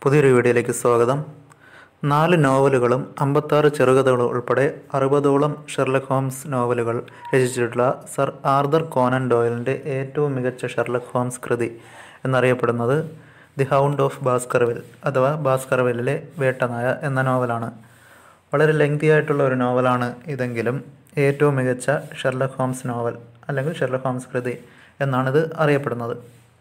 പുതിയൊരു വീഡിയോയിലേക്ക് സ്വാഗതം നാല് നോവലുകളും അമ്പത്താറ് ചെറുകഥകളും ഉൾപ്പെടെ അറുപതോളം ഷെർലക് ഹോംസ് നോവലുകൾ രചിച്ചിട്ടുള്ള സർ ആർദർ കോനൻ ഡോയലിൻ്റെ ഏറ്റവും മികച്ച ഷെർലക് ഹോംസ് കൃതി എന്നറിയപ്പെടുന്നത് ദി ഹൗണ്ട് ഓഫ് ബാസ്കർവിൽ അഥവാ ബാസ്കർവില്ലിലെ വേട്ടനായ എന്ന നോവലാണ് വളരെ ലെങ്തി ആയിട്ടുള്ള ഒരു നോവലാണ് ഇതെങ്കിലും ഏറ്റവും മികച്ച ഷെർലക് ഹോംസ് നോവൽ അല്ലെങ്കിൽ ഷെർലക് ഹോംസ് കൃതി എന്നാണിത് അറിയപ്പെടുന്നത്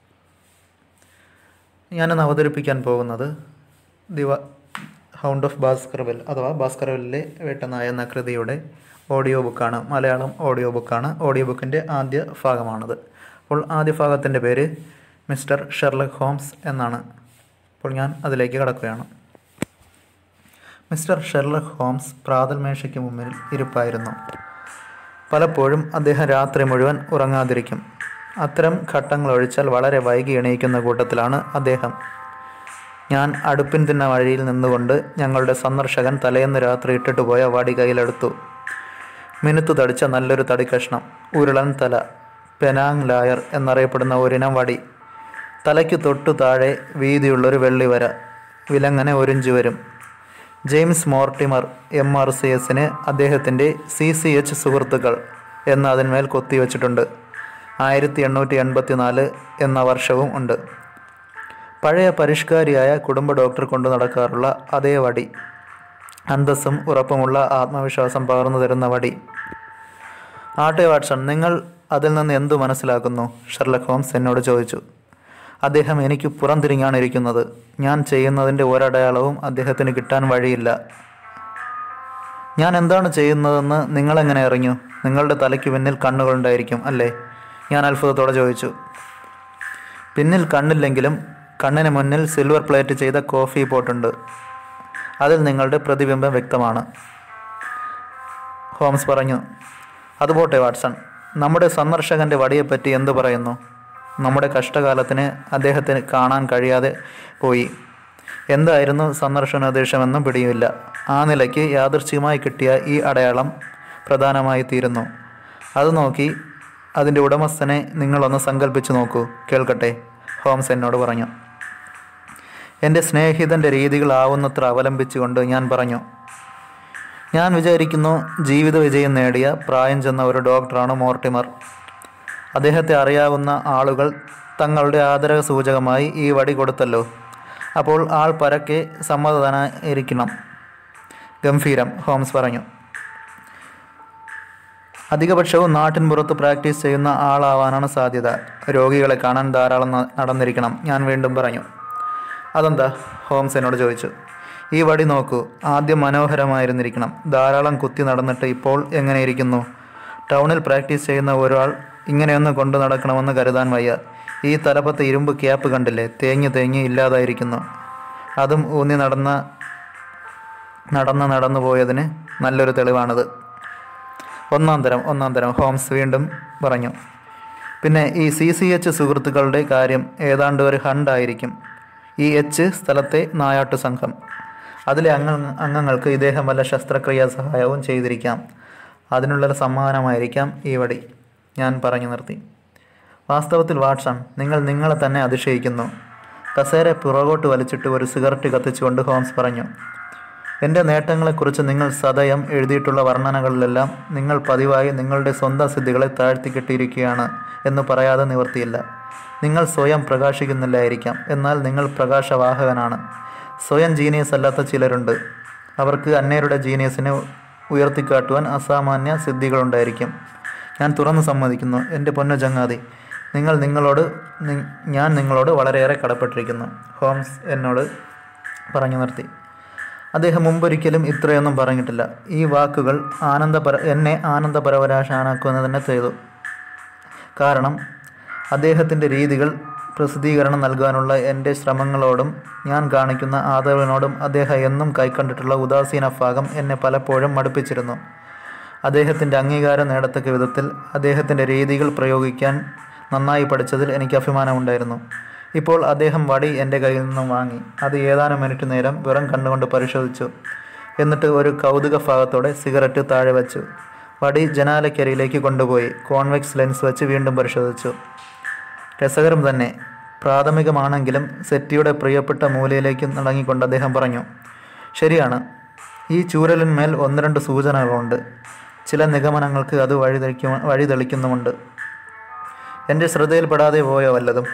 ഞാനിന്ന് അവതരിപ്പിക്കാൻ പോകുന്നത് ദിവ ഹൗണ്ട് ഓഫ് ഭാസ്കർവെൽ അഥവാ ഭാസ്കർവെല്ലിലെ വേട്ടനായ എന്ന കൃതിയുടെ ഓഡിയോ ബുക്കാണ് മലയാളം ഓഡിയോ ബുക്കാണ് ഓഡിയോ ബുക്കിൻ്റെ ആദ്യ ഭാഗമാണത് അപ്പോൾ ആദ്യ ഭാഗത്തിൻ്റെ പേര് മിസ്റ്റർ ഷെർലക് ഹോംസ് എന്നാണ് അപ്പോൾ ഞാൻ അതിലേക്ക് കടക്കുകയാണ് മിസ്റ്റർ ഷെർലക് ഹോംസ് പ്രാതൽമേശയ്ക്ക് മുമ്പിൽ ഇരിപ്പായിരുന്നു പലപ്പോഴും അദ്ദേഹം രാത്രി മുഴുവൻ ഉറങ്ങാതിരിക്കും അത്തരം ഘട്ടങ്ങൾ ഒഴിച്ചാൽ വളരെ വൈകി എണീക്കുന്ന കൂട്ടത്തിലാണ് അദ്ദേഹം ഞാൻ അടുപ്പിൻ തിന്ന വഴിയിൽ നിന്നുകൊണ്ട് ഞങ്ങളുടെ സന്ദർശകൻ തലേന്ന് രാത്രി ഇട്ടിട്ട് പോയ വടി കയ്യിലെടുത്തു മിനുത്തു തടിച്ച നല്ലൊരു തടിക്കഷ്ണം ഉരുളൻ തല പെനാങ് ലായർ എന്നറിയപ്പെടുന്ന ഒരിനം വടി തലയ്ക്ക് തൊട്ടു താഴെ വീതിയുള്ളൊരു വെള്ളിവര വിലങ്ങനെ ഒരിഞ്ച് വരും James Mortimer M R C എസിന് അദ്ദേഹത്തിൻ്റെ സി സി എച്ച് സുഹൃത്തുക്കൾ എന്ന് അതിന്മേൽ കൊത്തിവെച്ചിട്ടുണ്ട് ആയിരത്തി എണ്ണൂറ്റി എൺപത്തി നാല് എന്ന വർഷവും ഉണ്ട് പഴയ പരിഷ്കാരിയായ കുടുംബ ഡോക്ടർ കൊണ്ടു നടക്കാറുള്ള അതേ വടി അന്തസ്സും ഉറപ്പുമുള്ള ആത്മവിശ്വാസം പകർന്നു തരുന്ന വടി ആട്ടെ വാട്സൺ നിങ്ങൾ അതിൽ നിന്ന് എന്തു മനസ്സിലാക്കുന്നു ഷെർലക് ഹോംസ് എന്നോട് ചോദിച്ചു അദ്ദേഹം എനിക്ക് പുറംതിരിഞ്ഞാണ് ഇരിക്കുന്നത് ഞാൻ ചെയ്യുന്നതിൻ്റെ ഒരടയാളവും അദ്ദേഹത്തിന് കിട്ടാൻ വഴിയില്ല ഞാൻ എന്താണ് ചെയ്യുന്നതെന്ന് നിങ്ങളെങ്ങനെ അറിഞ്ഞു നിങ്ങളുടെ തലയ്ക്ക് പിന്നിൽ കണ്ണുകളുണ്ടായിരിക്കും അല്ലേ ഞാൻ അത്ഭുതത്തോടെ ചോദിച്ചു പിന്നിൽ കണ്ണില്ലെങ്കിലും കണ്ണിന് മുന്നിൽ സിൽവർ പ്ലേറ്റ് ചെയ്ത കോഫി പോട്ടുണ്ട് അതിൽ നിങ്ങളുടെ പ്രതിബിംബം വ്യക്തമാണ് ഹോംസ് പറഞ്ഞു അതുപോട്ടെ വാട്സൺ നമ്മുടെ സന്ദർശകൻ്റെ വടിയെപ്പറ്റി എന്തു പറയുന്നു നമ്മുടെ കഷ്ടകാലത്തിന് അദ്ദേഹത്തിന് കാണാൻ കഴിയാതെ പോയി എന്തായിരുന്നു സന്ദർശനോദ്ദേശമെന്നും പിടിയുമില്ല ആ നിലയ്ക്ക് യാദൃച്ഛികമായി കിട്ടിയ ഈ അടയാളം പ്രധാനമായി തീരുന്നു അത് നോക്കി അതിൻ്റെ ഉടമസ്ഥനെ നിങ്ങളൊന്ന് സങ്കല്പിച്ചു നോക്കൂ കേൾക്കട്ടെ ഹോംസ് എന്നോട് പറഞ്ഞു എൻ്റെ സ്നേഹിതൻ്റെ രീതികളാവുന്നത്ര അവലംബിച്ചുകൊണ്ട് ഞാൻ പറഞ്ഞു ഞാൻ വിചാരിക്കുന്നു ജീവിത വിജയം നേടിയ പ്രായം ചെന്ന ഒരു ഡോക്ടറാണ് മോർട്ടിമർ അദ്ദേഹത്തെ അറിയാവുന്ന ആളുകൾ തങ്ങളുടെ ആദരവ സൂചകമായി ഈ വടി കൊടുത്തല്ലോ അപ്പോൾ ആൾ പരക്കെ സമ്മതനായിരിക്കണം ഗംഭീരം ഹോംസ് പറഞ്ഞു അധികപക്ഷവും നാട്ടിൻ പുറത്ത് പ്രാക്ടീസ് ചെയ്യുന്ന ആളാവാനാണ് സാധ്യത രോഗികളെ കാണാൻ ധാരാളം ന- നടന്നിരിക്കണം ഞാൻ വീണ്ടും പറഞ്ഞു അതെന്താ ഹോംസ് എന്നോട് ചോദിച്ചു ഈ വടി നോക്കൂ ആദ്യം മനോഹരമായിരുന്നിരിക്കണം ധാരാളം കുത്തി നടന്നിട്ട് ഇപ്പോൾ എങ്ങനെ ഇരിക്കുന്നു ടൗണിൽ പ്രാക്ടീസ് ചെയ്യുന്ന ഒരാൾ ഇങ്ങനെയൊന്ന് കൊണ്ടു നടക്കണമെന്ന് കരുതാൻ വയ്യ ഈ തലപ്പത്ത് ഇരുമ്പ് ക്യാപ്പ് കണ്ടില്ലേ തേഞ്ഞ് തേഞ്ഞ് ഇല്ലാതായിരിക്കുന്നു അതും ഊന്നി നടന്ന നടന്ന് നടന്നു പോയതിന് നല്ലൊരു തെളിവാണിത് ഒന്നാം തരം ഒന്നാം തരം ഹോംസ് വീണ്ടും പറഞ്ഞു പിന്നെ ഈ സി സി എച്ച് സുഹൃത്തുക്കളുടെ കാര്യം ഏതാണ്ട് ഒരു ഹണ്ടായിരിക്കും ഈ എച്ച് സ്ഥലത്തെ നായാട്ടു സംഘം അതിലെ അംഗ അംഗങ്ങൾക്ക് ഇദ്ദേഹം വല്ല ശസ്ത്രക്രിയാ സഹായവും ചെയ്തിരിക്കാം അതിനുള്ളൊരു സമ്മാനമായിരിക്കാം ഈ വടി ഞാൻ പറഞ്ഞു നിർത്തി വാസ്തവത്തിൽ വാട്സൺ നിങ്ങൾ നിങ്ങളെ തന്നെ അതിശയിക്കുന്നു കസേര പുറകോട്ട് വലിച്ചിട്ട് ഒരു സിഗരറ്റ് കത്തിച്ചുകൊണ്ട് ഹോംസ് പറഞ്ഞു എൻ്റെ നേട്ടങ്ങളെക്കുറിച്ച് നിങ്ങൾ സദയം എഴുതിയിട്ടുള്ള വർണ്ണനകളിലെല്ലാം നിങ്ങൾ പതിവായി നിങ്ങളുടെ സ്വന്തം സിദ്ധികളെ താഴ്ത്തിക്കെട്ടിയിരിക്കുകയാണ് എന്ന് പറയാതെ നിവർത്തിയില്ല നിങ്ങൾ സ്വയം പ്രകാശിക്കുന്നില്ലായിരിക്കാം എന്നാൽ നിങ്ങൾ പ്രകാശവാഹകനാണ് സ്വയം ജീനിയസ് അല്ലാത്ത ചിലരുണ്ട് അവർക്ക് അന്യരുടെ ജീനിയസിനെ ഉയർത്തിക്കാട്ടുവാൻ അസാമാന്യ സിദ്ധികളുണ്ടായിരിക്കും ഞാൻ തുറന്നു സമ്മതിക്കുന്നു എൻ്റെ പൊന്നു ചങ്ങാതി നിങ്ങൾ നിങ്ങളോട് നി- ഞാൻ നിങ്ങളോട് വളരെയേറെ കടപ്പെട്ടിരിക്കുന്നു ഹോംസ് എന്നോട് പറഞ്ഞു നിർത്തി അദ്ദേഹം മുമ്പൊരിക്കലും ഇത്രയൊന്നും പറഞ്ഞിട്ടില്ല ഈ വാക്കുകൾ ആനന്ദപര എന്നെ ആനന്ദപരവരാശാനാക്കുക തന്നെ ചെയ്തു കാരണം അദ്ദേഹത്തിൻ്റെ രീതികൾ പ്രസിദ്ധീകരണം നൽകാനുള്ള എൻ്റെ ശ്രമങ്ങളോടും ഞാൻ കാണിക്കുന്ന ആദരവിനോടും അദ്ദേഹം എന്നും കൈക്കണ്ടിട്ടുള്ള ഉദാസീന ഭാഗം എന്നെ പലപ്പോഴും മടുപ്പിച്ചിരുന്നു അദ്ദേഹത്തിൻ്റെ അംഗീകാരം നേടത്തക്ക വിധത്തിൽ അദ്ദേഹത്തിൻ്റെ രീതികൾ പ്രയോഗിക്കാൻ നന്നായി പഠിച്ചതിൽ എനിക്ക് അഭിമാനമുണ്ടായിരുന്നു ഇപ്പോൾ അദ്ദേഹം വടി എൻ്റെ കയ്യിൽ നിന്നും വാങ്ങി അത് ഏതാനും മിനിറ്റ് നേരം വെറും കണ്ണുകൊണ്ട് പരിശോധിച്ചു എന്നിട്ട് ഒരു കൗതുക ഭാഗത്തോടെ സിഗരറ്റ് താഴെ വെച്ചു വടി ജനാലക്കരിയിലേക്ക് കൊണ്ടുപോയി കോൺവെക്സ് ലെൻസ് വെച്ച് വീണ്ടും പരിശോധിച്ചു രസകരം തന്നെ പ്രാഥമികമാണെങ്കിലും സെറ്റിയുടെ പ്രിയപ്പെട്ട മൂലയിലേക്ക് നടങ്ങിക്കൊണ്ട് അദ്ദേഹം പറഞ്ഞു ശരിയാണ് ഈ ചൂരലിന്മേൽ ഒന്ന് രണ്ട് സൂചനകളുണ്ട് ചില നിഗമനങ്ങൾക്ക് അത് വഴിതെളിക്കും വഴിതെളിക്കുന്നുമുണ്ട് എൻ്റെ ശ്രദ്ധയിൽപ്പെടാതെ പോയോ വല്ലതും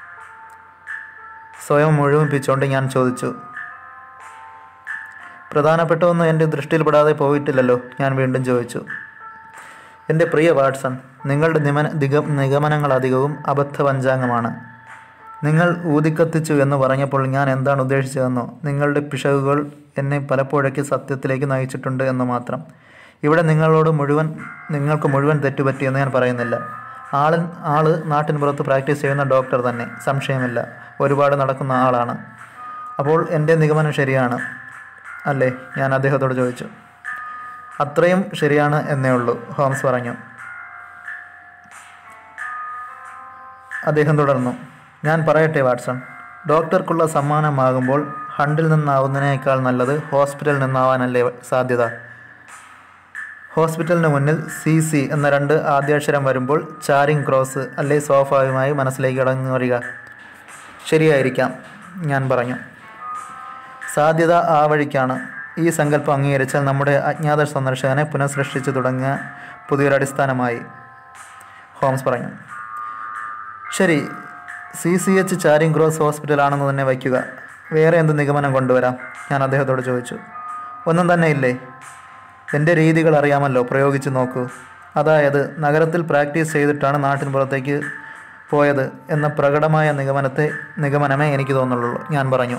സ്വയം മുഴുമിപ്പിച്ചുകൊണ്ട് ഞാൻ ചോദിച്ചു പ്രധാനപ്പെട്ട ഒന്നും എൻ്റെ ദൃഷ്ടിയിൽപ്പെടാതെ പോയിട്ടില്ലല്ലോ ഞാൻ വീണ്ടും ചോദിച്ചു എൻ്റെ പ്രിയ വാട്സൺ നിങ്ങളുടെ നിമന ദിഗ നിഗമനങ്ങൾ അധികവും അബദ്ധ പഞ്ചാംഗമാണ് നിങ്ങൾ ഊതിക്കത്തിച്ചു എന്ന് പറഞ്ഞപ്പോൾ ഞാൻ എന്താണ് ഉദ്ദേശിച്ചതെന്നോ നിങ്ങളുടെ പിശകുകൾ എന്നെ പലപ്പോഴൊക്കെ സത്യത്തിലേക്ക് നയിച്ചിട്ടുണ്ട് എന്ന് മാത്രം ഇവിടെ നിങ്ങളോട് മുഴുവൻ നിങ്ങൾക്ക് മുഴുവൻ തെറ്റുപറ്റിയെന്ന് ഞാൻ പറയുന്നില്ല ആളൻ ആള് നാട്ടിൻ പുറത്ത് പ്രാക്ടീസ് ചെയ്യുന്ന ഡോക്ടർ തന്നെ സംശയമില്ല ഒരുപാട് നടക്കുന്ന ആളാണ് അപ്പോൾ എൻ്റെ നിഗമനം ശരിയാണ് അല്ലേ ഞാൻ അദ്ദേഹത്തോട് ചോദിച്ചു അത്രയും ശരിയാണ് എന്നേ ഉള്ളൂ ഹോംസ് പറഞ്ഞു അദ്ദേഹം തുടർന്നു ഞാൻ പറയട്ടെ വാട്സൺ ഡോക്ടർക്കുള്ള സമ്മാനമാകുമ്പോൾ ഹണ്ടിൽ നിന്നാവുന്നതിനേക്കാൾ നല്ലത് ഹോസ്പിറ്റലിൽ നിന്നാവാനല്ലേ സാധ്യത ഹോസ്പിറ്റലിന് മുന്നിൽ സി സി എന്ന രണ്ട് ആദ്യാക്ഷരം വരുമ്പോൾ ചാരിങ് ക്രോസ് അല്ലെ സ്വാഭാവികമായി മനസ്സിലേക്ക് കടന്നു വരിക ശരിയായിരിക്കാം ഞാൻ പറഞ്ഞു സാധ്യത ആ വഴിക്കാണ് ഈ സങ്കല്പം അംഗീകരിച്ചാൽ നമ്മുടെ അജ്ഞാത സന്ദർശകനെ പുനഃസൃഷ്ടിച്ചു തുടങ്ങിയ പുതിയൊരു അടിസ്ഥാനമായി ഹോംസ് പറഞ്ഞു ശരി C C H Charing Cross ഹോസ്പിറ്റലാണെന്ന് തന്നെ വയ്ക്കുക വേറെ എന്ത് നിഗമനം കൊണ്ടുവരാം ഞാൻ അദ്ദേഹത്തോട് ചോദിച്ചു ഒന്നും തന്നെ ഇല്ലേ എൻ്റെ രീതികൾ അറിയാമല്ലോ പ്രയോഗിച്ച് നോക്കൂ അതായത് നഗരത്തിൽ പ്രാക്ടീസ് ചെയ്തിട്ടാണ് നാട്ടിൻ പുറത്തേക്ക് പോയത് എന്ന പ്രകടമായ നിഗമനത്തെ നിഗമനമേ എനിക്ക് തോന്നുള്ളൂ ഞാൻ പറഞ്ഞു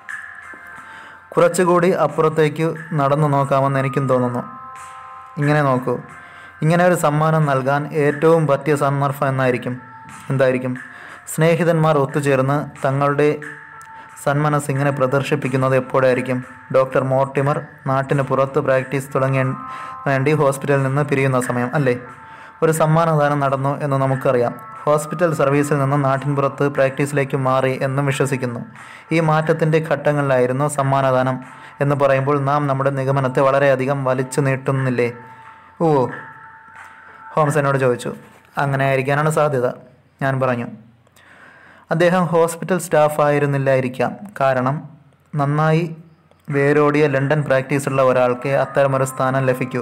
കുറച്ചുകൂടി അപ്പുറത്തേക്ക് നടന്നു നോക്കാമെന്ന് എനിക്കും തോന്നുന്നു ഇങ്ങനെ നോക്കൂ ഇങ്ങനെ ഒരു സമ്മാനം നൽകാൻ ഏറ്റവും പറ്റിയ സന്ദർഭം എന്നായിരിക്കും എന്തായിരിക്കും സ്നേഹിതന്മാർ ഒത്തുചേർന്ന് തങ്ങളുടെ സന്മനസ് ഇങ്ങനെ പ്രദർശിപ്പിക്കുന്നത് എപ്പോഴായിരിക്കും ഡോക്ടർ മോർട്ടിമർ നാട്ടിന് പുറത്ത് പ്രാക്ടീസ് തുടങ്ങിയ വേണ്ടി ഹോസ്പിറ്റലിൽ നിന്ന് പിരിയുന്ന സമയം അല്ലേ ഒരു സമ്മാനദാനം നടന്നു എന്ന് നമുക്കറിയാം ഹോസ്പിറ്റൽ സർവീസിൽ നിന്ന് നാട്ടിൻപുറത്ത് പ്രാക്ടീസിലേക്ക് മാറി എന്നും വിശ്വസിക്കുന്നു ഈ മാറ്റത്തിൻ്റെ ഘട്ടങ്ങളിലായിരുന്നു സമ്മാനദാനം എന്ന് പറയുമ്പോൾ നാം നമ്മുടെ നിഗമനത്തെ വളരെയധികം വലിച്ചു നീട്ടുന്നില്ലേ ഓ ഹോംസ് എന്നോട് ചോദിച്ചു അങ്ങനെ ആയിരിക്കാനാണ് സാധ്യത ഞാൻ പറഞ്ഞു അദ്ദേഹം ഹോസ്പിറ്റൽ സ്റ്റാഫ് ആയിരുന്നില്ലായിരിക്കാം കാരണം നന്നായി വേരോടിയ ലണ്ടൻ പ്രാക്ടീസുള്ള ഒരാൾക്ക് അത്തരമൊരു സ്ഥാനം ലഭിക്കൂ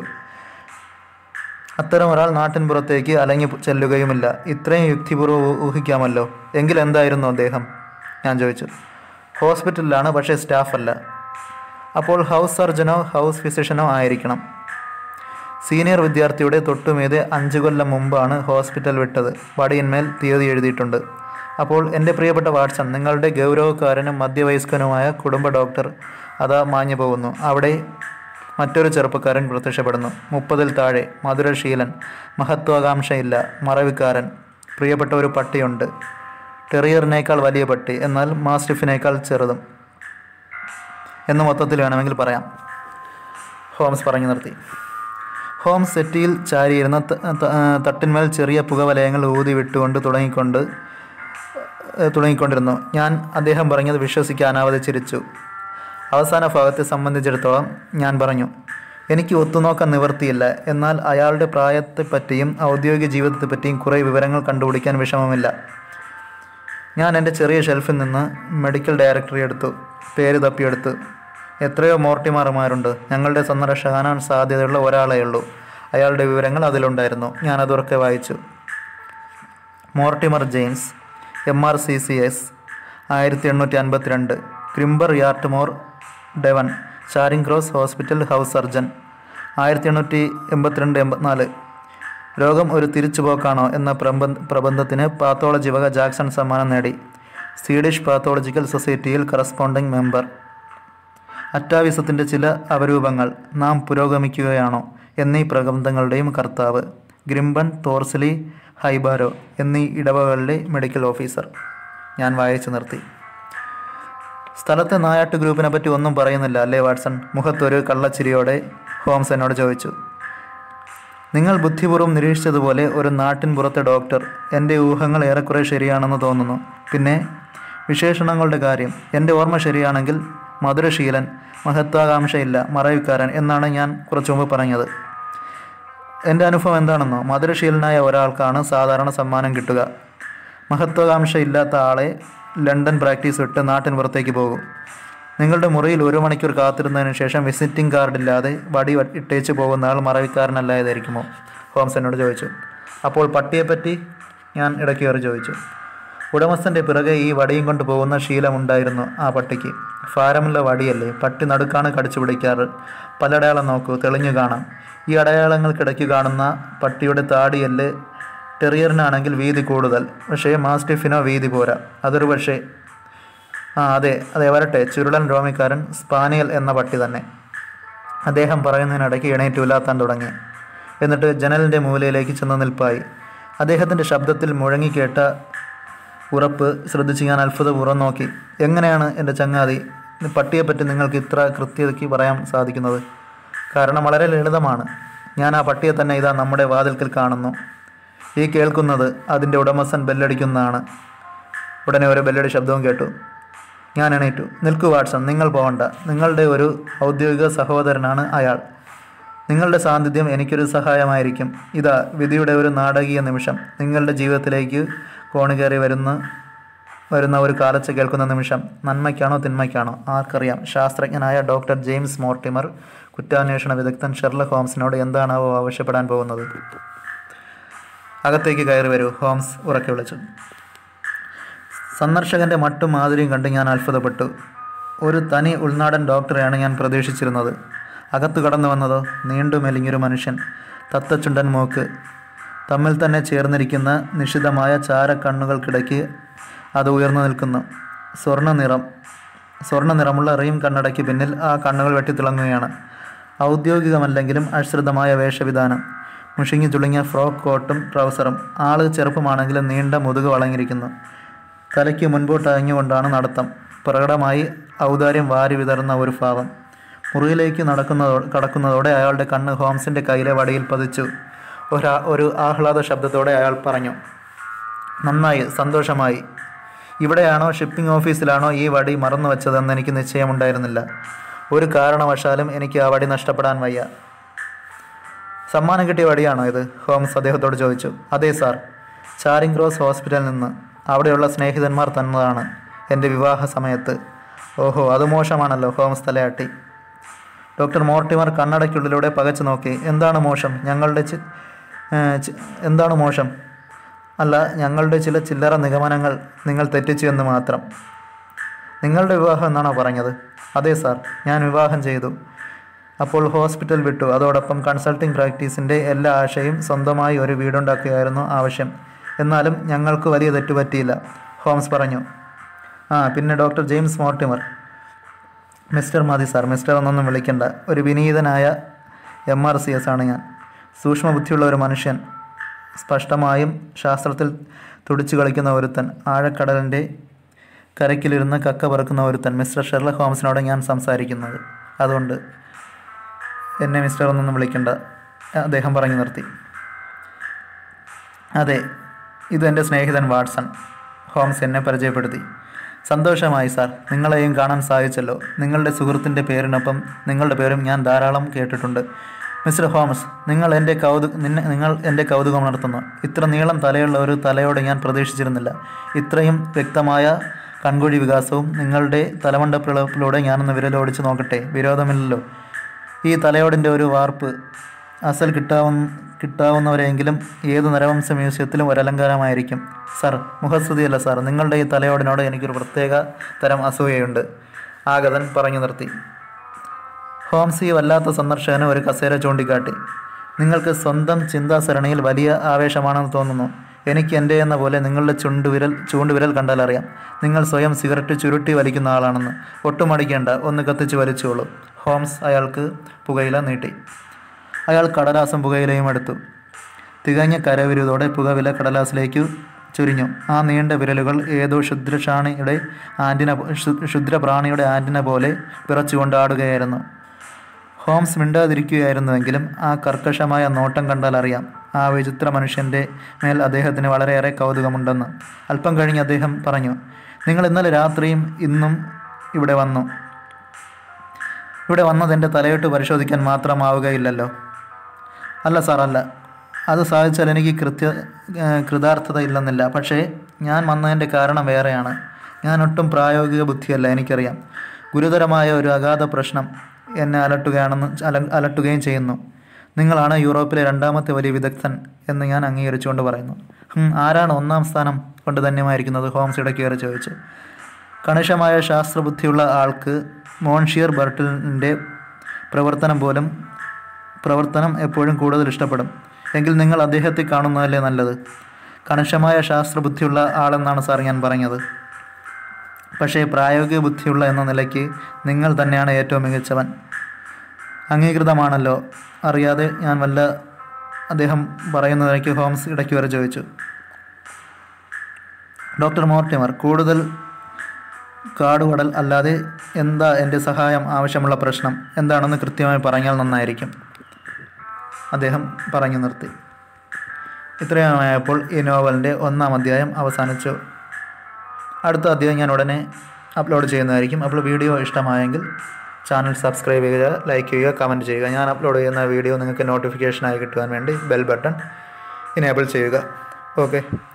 അത്തരം ഒരാൾ നാട്ടിൻ പുറത്തേക്ക് അലങ്ങി ചെല്ലുകയുമില്ല ഇത്രയും യുക്തിപൂർവ്വം ഊ- ഊഹിക്കാമല്ലോ എങ്കിൽ എന്തായിരുന്നു അദ്ദേഹം ഞാൻ ചോദിച്ചു ഹോസ്പിറ്റലിലാണ് പക്ഷേ സ്റ്റാഫല്ല അപ്പോൾ ഹൗസ് സർജനോ ഹൗസ് ഫിസിഷ്യനോ ആയിരിക്കണം സീനിയർ വിദ്യാർത്ഥിയുടെ തൊട്ടുമീതെ അഞ്ച് കൊല്ലം മുമ്പാണ് ഹോസ്പിറ്റൽ വിട്ടത് വടിയിന്മേൽ തീയതി എഴുതിയിട്ടുണ്ട് അപ്പോൾ എൻ്റെ പ്രിയപ്പെട്ട വാട്സൺ നിങ്ങളുടെ ഗൗരവക്കാരനും മധ്യവയസ്കനുമായ കുടുംബ ഡോക്ടർ അതാ മാഞ്ഞു പോകുന്നു അവിടെ മറ്റൊരു ചെറുപ്പക്കാരൻ പ്രത്യക്ഷപ്പെടുന്നു മുപ്പതിൽ താഴെ മധുരശീലൻ മഹത്വാകാംക്ഷയില്ല മറവിക്കാരൻ പ്രിയപ്പെട്ട ഒരു പട്ടിയുണ്ട് ടെറിയറിനേക്കാൾ വലിയ പട്ടി എന്നാൽ മാസ്റ്റിഫിനേക്കാൾ ചെറുതും എന്ന് മൊത്തത്തിൽ വേണമെങ്കിൽ പറയാം ഹോംസ് പറഞ്ഞു നിർത്തി ഹോംസ് സെറ്റിയിൽ ചാരിയിരുന്ന ത- ത- തട്ടിന്മേൽ ചെറിയ പുകവലയങ്ങൾ ഊതി വിട്ടുകൊണ്ട് തുടങ്ങിക്കൊണ്ട് ഏഹ് തുടങ്ങിക്കൊണ്ടിരുന്നു ഞാൻ അദ്ദേഹം പറഞ്ഞത് വിശ്വസിക്കാൻ അനാവധി ചിരിച്ചു അവസാന ഭാഗത്തെ സംബന്ധിച്ചിടത്തോളം ഞാൻ പറഞ്ഞു എനിക്ക് ഒത്തുനോക്കാൻ നിവർത്തിയില്ല എന്നാൽ അയാളുടെ പ്രായത്തെപ്പറ്റിയും ഔദ്യോഗിക ജീവിതത്തെപ്പറ്റിയും കുറേ വിവരങ്ങൾ കണ്ടുപിടിക്കാൻ വിഷമമില്ല ഞാൻ എൻ്റെ ചെറിയ ഷെൽഫിൽ നിന്ന് മെഡിക്കൽ ഡയറക്ടറി എടുത്തു പേര് തപ്പിയെടുത്തു എത്രയോ മോർട്ടിമാർമാരുണ്ട് ഞങ്ങളുടെ സന്ദർശകാനാൻ സാധ്യതയുള്ള ഒരാളേ ഉള്ളൂ അയാളുടെ വിവരങ്ങൾ അതിലുണ്ടായിരുന്നു ഞാനത് ഉറക്കെ വായിച്ചു Mortimer James M R C C S ആയിരത്തി എണ്ണൂറ്റി അൻപത്തിരണ്ട് Grimpen Dartmoor Devon Charing Cross hospital house surgeon ആയിരത്തി എണ്ണൂറ്റി എൺപത്തിരണ്ട് എൺപത്തിനാല് രോഗം ഒരു തിരിച്ചുപോക്കാണോ എന്ന പ്രബന്ധ പ്രബന്ധത്തിന് പാത്തോളജി വക ജാക്സൺ സമ്മാനം നേടി സ്വീഡിഷ് പാത്തോളജിക്കൽ സൊസൈറ്റിയിൽ കറസ്പോണ്ടിംഗ് മെമ്പർ അറ്റാവിസത്തിൻ്റെ ചില അവരൂപങ്ങൾ നാം പുരോഗമിക്കുകയാണോ എന്നീ പ്രബന്ധങ്ങളുടെയും കർത്താവ് ഗ്രിംബൺ തോർസ്ലി ഹൈബാരോ എന്നീ ഇടവകളിലെ മെഡിക്കൽ ഓഫീസർ ഞാൻ വായിച്ചു നിർത്തി സ്ഥലത്തെ നായാട്ട് ഗ്രൂപ്പിനെ പറ്റി ഒന്നും പറയുന്നില്ല അല്ലേ വാട്സൺ മുഖത്തൊരു കള്ളച്ചിരിയോടെ ഹോംസ് എന്നോട് ചോദിച്ചു നിങ്ങൾ ബുദ്ധിപൂർവ്വം നിരീക്ഷിച്ചതുപോലെ ഒരു നാട്ടിൻ പുറത്തെ ഡോക്ടർ എൻ്റെ ഊഹങ്ങൾ ഏറെക്കുറെ ശരിയാണെന്ന് തോന്നുന്നു പിന്നെ വിശേഷണങ്ങളുടെ കാര്യം എൻ്റെ ഓർമ്മ ശരിയാണെങ്കിൽ മധുരശീലൻ മഹത്വാകാംക്ഷയില്ല മറവിക്കാരൻ എന്നാണ് ഞാൻ കുറച്ചു മുമ്പ് പറഞ്ഞത് എൻ്റെ അനുഭവം എന്താണെന്നോ മധുരശീലനായ ഒരാൾക്കാണ് സാധാരണ സമ്മാനം കിട്ടുക മഹത്വാകാംക്ഷ ഇല്ലാത്ത ആളെ ലണ്ടൻ പ്രാക്ടീസ് വിട്ട് നാട്ടിൻ പുറത്തേക്ക് പോകും നിങ്ങളുടെ മുറിയിൽ ഒരു മണിക്കൂർ കാത്തിരുന്നതിന് ശേഷം വിസിറ്റിംഗ് കാർഡില്ലാതെ വടി വ- ഇട്ടേച്ച് പോകുന്ന ആൾ മറവിക്കാരനല്ലായതായിരിക്കുമോ ഹോംസ് എന്നോട് ചോദിച്ചു അപ്പോൾ പട്ടിയെപ്പറ്റി ഞാൻ ഇടയ്ക്ക് കയറി ചോദിച്ചു ഉടമസ്ഥൻ്റെ പിറകെ ഈ വടിയും കൊണ്ട് പോകുന്ന ശീലമുണ്ടായിരുന്നു ആ പട്ടിക്ക് ഭാരമുള്ള വടിയല്ലേ പട്ടി നടുക്കാണ് കടിച്ചു പിടിക്കാറ് പലടയാളം നോക്കൂ തെളിഞ്ഞു കാണാം ഈ അടയാളങ്ങൾക്കിടയ്ക്ക് കാണുന്ന പട്ടിയുടെ താടിയല്ല് ടെറിയറിനാണെങ്കിൽ വീതി കൂടുതൽ പക്ഷേ മാസ്റ്റിഫിനോ വീതി പോരാ അതൊരു പക്ഷേ ആ അതെ അതെ വരട്ടെ ചുരുളൻ രോമിക്കാരൻ സ്പാനിയൽ എന്ന പട്ടി തന്നെ അദ്ദേഹം പറയുന്നതിനിടയ്ക്ക് എണീറ്റ് ഉലാത്താൻ തുടങ്ങി എന്നിട്ട് ജനലിൻ്റെ മൂലയിലേക്ക് ചെന്ന് നിൽപ്പായി അദ്ദേഹത്തിൻ്റെ ശബ്ദത്തിൽ മുഴങ്ങിക്കേട്ട ഉറപ്പ് ശ്രദ്ധിച്ച് ഞാൻ അത്ഭുതപൂർവ്വം നോക്കി എങ്ങനെയാണ് എൻ്റെ ചങ്ങാതി പട്ടിയെപ്പറ്റി നിങ്ങൾക്ക് ഇത്ര കൃത്യതയ്ക്ക് പറയാൻ സാധിക്കുന്നത് കാരണം വളരെ ലളിതമാണ് ഞാൻ ആ പട്ടിയെ തന്നെ ഇതാ നമ്മുടെ വാതിൽക്കൽ കാണുന്നു ഈ കേൾക്കുന്നത് അതിൻ്റെ ഉടമസ്ഥൻ ബെല്ലടിക്കുന്നതാണ് ഉടനെ ഒരു ബെല്ലടി ശബ്ദവും കേട്ടു ഞാൻ എണീറ്റു നിൽക്കൂ വാട്സൺ നിങ്ങൾ പോകണ്ട നിങ്ങളുടെ ഒരു ഔദ്യോഗിക സഹോദരനാണ് അയാൾ നിങ്ങളുടെ സാന്നിധ്യം എനിക്കൊരു സഹായമായിരിക്കും ഇതാ വിധിയുടെ ഒരു നാടകീയ നിമിഷം നിങ്ങളുടെ ജീവിതത്തിലേക്ക് കോണുകയറി വരുന്ന വരുന്ന ഒരു കാലച്ച കേൾക്കുന്ന നിമിഷം നന്മയ്ക്കാണോ തിന്മയ്ക്കാണോ ആർക്കറിയാം ശാസ്ത്രജ്ഞനായ ഡോക്ടർ ജെയിംസ് മോർട്ടിമർ കുറ്റാന്വേഷണ വിദഗ്ധൻ ഷെർലക് ഹോംസിനോട് എന്താണാവോ ആവശ്യപ്പെടാൻ പോകുന്നത് അകത്തേക്ക് കയറി വരൂ ഹോംസ് ഉറക്കെ വിളിച്ചു സന്ദർശകൻ്റെ മട്ടും മാതിരിയും കണ്ട് ഞാൻ അത്ഭുതപ്പെട്ടു ഒരു തനി ഉൾനാടൻ ഡോക്ടറെയാണ് ഞാൻ പ്രതീക്ഷിച്ചിരുന്നത് അകത്തു കടന്നു വന്നതോ നീണ്ടു മെലിഞ്ഞൊരു മനുഷ്യൻ തത്തച്ചുണ്ടൻ മൂക്ക് തമ്മിൽ തന്നെ ചേർന്നിരിക്കുന്ന നിശിതമായ ചാരക്കണ്ണുകൾക്കിടയ്ക്ക് അത് ഉയർന്നു നിൽക്കുന്നു സ്വർണ്ണ നിറം സ്വർണ്ണ നിറമുള്ള റീം കണ്ണടയ്ക്ക് പിന്നിൽ ആ കണ്ണുകൾ വെട്ടിത്തിളങ്ങുകയാണ് ഔദ്യോഗികമല്ലെങ്കിലും അശ്രിതമായ വേഷവിധാനം മുഷിങ്ങി ചുളുങ്ങിയ ഫ്രോക്ക് കോട്ടും ട്രൗസറും ആള് ചെറുപ്പമാണെങ്കിലും നീണ്ട മുതുക് വളഞ്ഞിരിക്കുന്നു തലയ്ക്ക് മുൻപോട്ട് അയഞ്ഞുകൊണ്ടാണ് നടത്തം പ്രകടമായി ഔദാര്യം വാരി വിതറുന്ന ഒരു ഭാവം മുറിയിലേക്ക് നടക്കുന്നതോ കടക്കുന്നതോടെ അയാളുടെ കണ്ണ് ഹോംസിൻ്റെ കയ്യിലെ വടിയിൽ പതിച്ചു ഒരാ ഒരു ആഹ്ലാദ ശബ്ദത്തോടെ അയാൾ പറഞ്ഞു നന്നായി സന്തോഷമായി ഇവിടെയാണോ ഷിപ്പിംഗ് ഓഫീസിലാണോ ഈ വടി മറന്നു വെച്ചതെന്ന് എനിക്ക് നിശ്ചയമുണ്ടായിരുന്നില്ല ഒരു കാരണവശാലും എനിക്ക് ആ വടി നഷ്ടപ്പെടാൻ വയ്യ സമ്മാനം കിട്ടിയ വടിയാണോ ഇത് ഹോംസ് അദ്ദേഹത്തോട് ചോദിച്ചു അതെ സാർ ചാരിങ് ക്രോസ് ഹോസ്പിറ്റലിൽ നിന്ന് അവിടെയുള്ള സ്നേഹിതന്മാർ തന്നതാണ് എൻ്റെ വിവാഹ സമയത്ത് ഓഹോ അത് മോശമാണല്ലോ ഹോംസ് തലയാട്ടി ഡോക്ടർ മോർട്ടിമർ കണ്ണടയ്ക്കുള്ളിലൂടെ പകച്ചു നോക്കി എന്താണ് മോശം ഞങ്ങളുടെ ചി- ഏ, ചി- എന്താണ് മോശം അല്ല ഞങ്ങളുടെ ചില ചില്ലറ നിഗമനങ്ങൾ നിങ്ങൾ തെറ്റിച്ചു എന്ന് മാത്രം നിങ്ങളുടെ വിവാഹം എന്നാണോ പറഞ്ഞത് അതെ സാർ ഞാൻ വിവാഹം ചെയ്തു അപ്പോൾ ഹോസ്പിറ്റൽ വിട്ടു അതോടൊപ്പം കൺസൾട്ടിംഗ് പ്രാക്ടീസിൻ്റെ എല്ലാ ആശയും സ്വന്തമായി ഒരു വീടുണ്ടാക്കുകയായിരുന്നു ആവശ്യം എന്നാലും ഞങ്ങൾക്ക് വലിയ തെറ്റുപറ്റിയില്ല ഹോംസ് പറഞ്ഞു ആ പിന്നെ ഡോക്ടർ ജെയിംസ് മോർട്ടിമർ മിസ്റ്റർ മതി സാർ മിസ്റ്റർ എന്നൊന്നും വിളിക്കണ്ട ഒരു വിനീതനായ എം ആർ സി എസ് ആണ് ഞാൻ സൂക്ഷ്മബുദ്ധിയുള്ള ഒരു മനുഷ്യൻ സ്പഷ്ടമായും ശാസ്ത്രത്തിൽ തുടിച്ചു കളിക്കുന്ന ഒരുത്തൻ ആഴക്കടലിൻ്റെ കരയ്ക്കിലിരുന്ന് കക്ക പറക്കുന്ന ഒരുത്തൻ മിസ്റ്റർ ഷെർലക് ഹോംസിനോട് ഞാൻ സംസാരിക്കുന്നത് അതുകൊണ്ട് എന്നെ മിസ്റ്റർ എന്നൊന്നും വിളിക്കണ്ട അദ്ദേഹം പറഞ്ഞു നിർത്തി അതെ ഇതെൻ്റെ സ്നേഹിതൻ വാട്സൺ ഹോംസ് എന്നെ പരിചയപ്പെടുത്തി സന്തോഷമായി സാർ നിങ്ങളെയും കാണാൻ സാധിച്ചല്ലോ നിങ്ങളുടെ സുഹൃത്തിൻ്റെ പേരിനൊപ്പം നിങ്ങളുടെ പേരും ഞാൻ ധാരാളം കേട്ടിട്ടുണ്ട് മിസ്റ്റർ ഹോംസ് നിങ്ങൾ എൻ്റെ കൗതു നിന്നെ നിങ്ങൾ എൻ്റെ കൗതുകം ഉണർത്തുന്നു ഇത്ര നീളം തലയുള്ള ഒരു തലയോട് ഞാൻ പ്രതീക്ഷിച്ചിരുന്നില്ല ഇത്രയും വ്യക്തമായ കൺകുഴി വികാസവും നിങ്ങളുടെ തലമണ്ട പിളപ്പിലൂടെ ഞാനൊന്ന് വിരലോടിച്ച് നോക്കട്ടെ വിരോധമില്ലല്ലോ ഈ തലയോടിൻ്റെ ഒരു വാർപ്പ് അസൽ കിട്ടാവുന്ന കിട്ടാവുന്നവരെങ്കിലും ഏത് നരവംശ മ്യൂസിയത്തിലും ഒരു അലങ്കാരമായിരിക്കും സാർ മുഖസ്തുതിയല്ല സാർ നിങ്ങളുടെ ഈ തലയോടിനോട് എനിക്കൊരു പ്രത്യേക തരം അസൂയയുണ്ട് ആഗതൻ പറഞ്ഞു നിർത്തി ഹോംസി വല്ലാത്ത സന്ദർശകന് ഒരു കസേര ചൂണ്ടിക്കാട്ടി നിങ്ങൾക്ക് സ്വന്തം ചിന്താസരണിയിൽ വലിയ ആവേശമാണെന്ന് തോന്നുന്നു എനിക്ക് എൻ്റെ എന്ന പോലെ നിങ്ങളുടെ ചുണ്ടുവിരൽ ചൂണ്ടുവിരൽ കണ്ടാൽ അറിയാം നിങ്ങൾ സ്വയം സിഗരറ്റ് ചുരുട്ടി വലിക്കുന്ന ആളാണെന്ന് ഒട്ടും അടിക്കേണ്ട ഒന്ന് കത്തിച്ച് വലിച്ചോളൂ ഹോംസ് അയാൾക്ക് പുകയില നീട്ടി അയാൾ കടലാസും പുകയിലയും എടുത്തു തികഞ്ഞ കരവിരുതോടെ പുകവില കടലാസിലേക്ക് ചുരിഞ്ഞു ആ നീണ്ട വിരലുകൾ ഏതോ ക്ഷുദ്രഷാണിയുടെ ആൻറ്റിന ക്ഷു- ക്ഷുദ്രപ്രാണിയുടെ ആൻറ്റിന പോലെ പിറച്ചുകൊണ്ട് ആടുകയായിരുന്നു ഹോംസ് മിണ്ടാതിരിക്കുകയായിരുന്നുവെങ്കിലും ആ കർക്കശമായ നോട്ടം കണ്ടാൽ അറിയാം ആ വിചിത്ര മനുഷ്യൻ്റെ മേൽ അദ്ദേഹത്തിന് വളരെയേറെ കൗതുകമുണ്ടെന്ന് അല്പം കഴിഞ്ഞ് അദ്ദേഹം പറഞ്ഞു നിങ്ങൾ ഇന്നലെ രാത്രിയും ഇന്നും ഇവിടെ വന്നു ഇവിടെ വന്നത് എൻ്റെ തലയോട്ട് പരിശോധിക്കാൻ മാത്രമാവുകയില്ലല്ലോ അല്ല സാർ അല്ല അത് സാധിച്ചാൽ എനിക്ക് കൃത്യ ഏഹ് കൃതാർത്ഥത ഇല്ലെന്നില്ല പക്ഷേ ഞാൻ വന്നതിൻ്റെ കാരണം വേറെയാണ് ഞാൻ ഒട്ടും പ്രായോഗിക ബുദ്ധിയല്ല എനിക്കറിയാം ഗുരുതരമായ ഒരു അഗാധ പ്രശ്നം എന്നെ അലട്ടുകയാണെന്ന് അല അലട്ടുകയും ചെയ്യുന്നു നിങ്ങളാണ് യൂറോപ്പിലെ രണ്ടാമത്തെ വലിയ വിദഗ്ധൻ എന്ന് ഞാൻ അംഗീകരിച്ചുകൊണ്ട് പറയുന്നു ഹും, ആരാണ് ഒന്നാം സ്ഥാനം കൊണ്ട് ധന്യമായിരിക്കുന്നത് ഹോംസ് ഇടയ്ക്ക് കയറി ചോദിച്ചു കണിശമായ ശാസ്ത്രബുദ്ധിയുള്ള ആൾക്ക് മോൺഷിയർ ബർട്ടിലിൻ്റെ പ്രവർത്തനം പോലും പ്രവർത്തനം എപ്പോഴും കൂടുതൽ ഇഷ്ടപ്പെടും എങ്കിൽ നിങ്ങൾ അദ്ദേഹത്തെ കാണുന്നതല്ലേ നല്ലത് കണിശമായ ശാസ്ത്രബുദ്ധിയുള്ള ആളെന്നാണ് സാർ ഞാൻ പറഞ്ഞത് പക്ഷേ പ്രായോഗിക ബുദ്ധിയുള്ള എന്ന നിലയ്ക്ക് നിങ്ങൾ തന്നെയാണ് ഏറ്റവും മികച്ചവൻ അംഗീകൃതമാണല്ലോ അറിയാതെ ഞാൻ വല്ല അദ്ദേഹം പറയുന്നതിലേക്ക് ഹോംസ് ഇടയ്ക്ക് വരെ ചോദിച്ചു ഡോക്ടർ മോർട്ടിമർ കൂടുതൽ കാടുകടൽ അല്ലാതെ എന്താ എൻ്റെ സഹായം ആവശ്യമുള്ള പ്രശ്നം എന്താണെന്ന് കൃത്യമായി പറഞ്ഞാൽ നന്നായിരിക്കും അദ്ദേഹം പറഞ്ഞു നിർത്തി ഇത്രയുമായപ്പോൾ ഈ നോവലിൻ്റെ ഒന്നാം അധ്യായം അവസാനിച്ചു അടുത്ത അധ്യായം ഞാൻ ഉടനെ അപ്ലോഡ് ചെയ്യുന്നതായിരിക്കും അപ്പോൾ വീഡിയോ ഇഷ്ടമായെങ്കിൽ ചാനൽ സബ്സ്ക്രൈബ് ചെയ്യുക ലൈക്ക് ചെയ്യുക കമൻറ്റ് ചെയ്യുക ഞാൻ അപ്ലോഡ് ചെയ്യുന്ന വീഡിയോ നിങ്ങൾക്ക് നോട്ടിഫിക്കേഷനായി കിട്ടുവാൻ വേണ്ടി ബെൽ ബട്ടൺ ഇനേബിൾ ചെയ്യുക ഓക്കെ